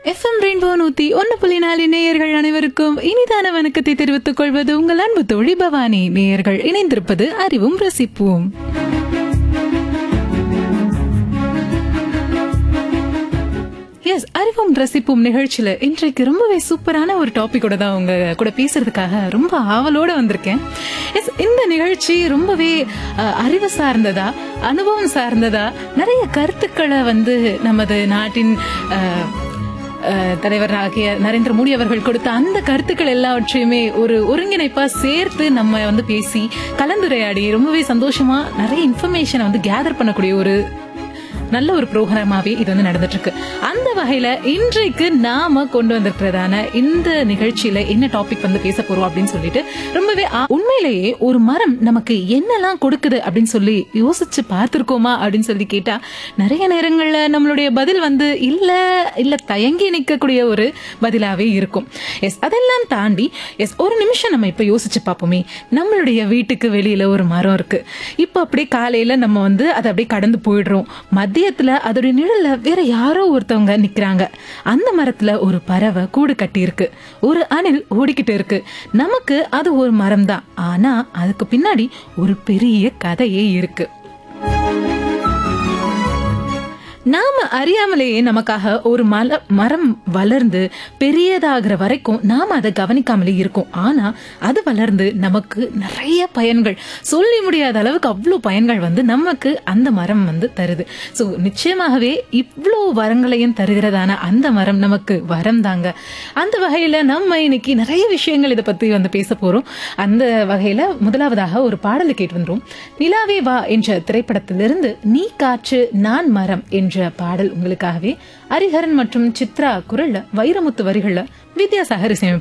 FM rainbow நூத்தி ஒன்னு புள்ளி நாலு நேயர்கள் அனைவருக்கும் இனிதான வணக்கத்தை தெரிவித்துக் கொள்வது உங்கள் அன்பு தோழி பவானி நேயர்கள் இணைந்திருப்பது அறிவும் ரசிப்போம் எஸ் அறிவும் ரசிப்பும் நிகழ்ச்சியில இன்றைக்கு ரொம்பவே சூப்பரான ஒரு டாபிக்கோட தான் உங்க கூட பேசுறதுக்காக ரொம்ப ஆவலோட வந்திருக்கேன் எஸ் இந்த நிகழ்ச்சி ரொம்பவே அஹ், அறிவு சார்ந்ததா அனுபவம் சார்ந்ததா நிறைய கருத்துக்களை வந்து நமது நாட்டின் அஹ், அஹ், தலைவர் ஆகிய நரேந்திர மோடி அவர்கள் கொடுத்த அந்த கருத்துக்கள் எல்லாவற்றையுமே ஒரு ஒருங்கிணைப்பா சேர்த்து நம்ம வந்து பேசி கலந்துரையாடி ரொம்பவே சந்தோஷமா நிறைய இன்ஃபர்மேஷனை வந்து கேதர் பண்ணக்கூடிய ஒரு நல்ல ஒரு ப்ரோக்ராமாவே இது வந்து நடந்துட்டு இருக்கு அந்த வகையில இன்றைக்கு நாம கொண்டு வந்திருக்கிறதான இந்த நிகழ்ச்சியில என்ன டாபிக் வந்து பேச போறோம் அப்படின்னு சொல்லிட்டு ரொம்பவே ஆ- உண்மையிலேயே ஒரு மரம் நமக்கு என்னெல்லாம் கொடுக்குது அப்படின்னு சொல்லி யோசிச்சு பார்த்திருக்கோமா அப்படின்னு சொல்லி கேட்டா நிறைய நேரங்கள்ல நம்மளுடைய பதில் வந்து இல்ல இல்ல தயங்கி நிற்கக்கூடிய ஒரு பதிலாவே இருக்கும் எஸ் அதெல்லாம் தாண்டி எஸ் ஒரு நிமிஷம் நம்ம இப்ப யோசிச்சு பார்ப்போமே நம்மளுடைய வீட்டுக்கு வெளியில ஒரு மரம் இருக்கு இப்ப அப்படியே காலையில நம்ம வந்து அதை அப்படியே கடந்து போயிடுறோம் மதியத்துல அதோடைய நிழல்ல வேற யாரோ ஒருத்தவங்க நிக்கிறாங்க அந்த மரத்துல ஒரு பறவை கூடு கட்டி இருக்கு ஒரு அணில் ஓடிக்கிட்டு இருக்கு நமக்கு அது ஒரு மரம் தான் ஆனா அதுக்கு பின்னாடி ஒரு பெரிய கதையே இருக்கு நாம அறியாமலேயே நமக்காக ஒரு மல மரம் வளர்ந்து பெரியதாகிற வரைக்கும் நாம அதை கவனிக்காமலே இருக்கோம் ஆனா அது வளர்ந்து நமக்கு நிறைய பயன்கள் சொல்லி முடியாத அளவுக்கு அவ்வளோ பயன்கள் வந்து நமக்கு அந்த மரம் வந்து தருது ஸோ நிச்சயமாகவே இவ்வளோ வரங்களையும் தருகிறதான அந்த மரம் நமக்கு வரம் தாங்க அந்த வகையில நம்ம இன்னைக்கு நிறைய விஷயங்கள் இதை பத்தி வந்து பேச போறோம் அந்த வகையில முதலாவதாக ஒரு பாடலை கேட்டு வந்துரும் நிலாவே வா என்ற திரைப்படத்திலிருந்து நீ காற்று நான் மரம் என்ற பாடல் உங்களுக்காகவே ஹரிஹரன் மற்றும் சித்ரா குரல்ல வைரமுத்து வரிகள்ல வித்யாசாகர் இசையமைப்பு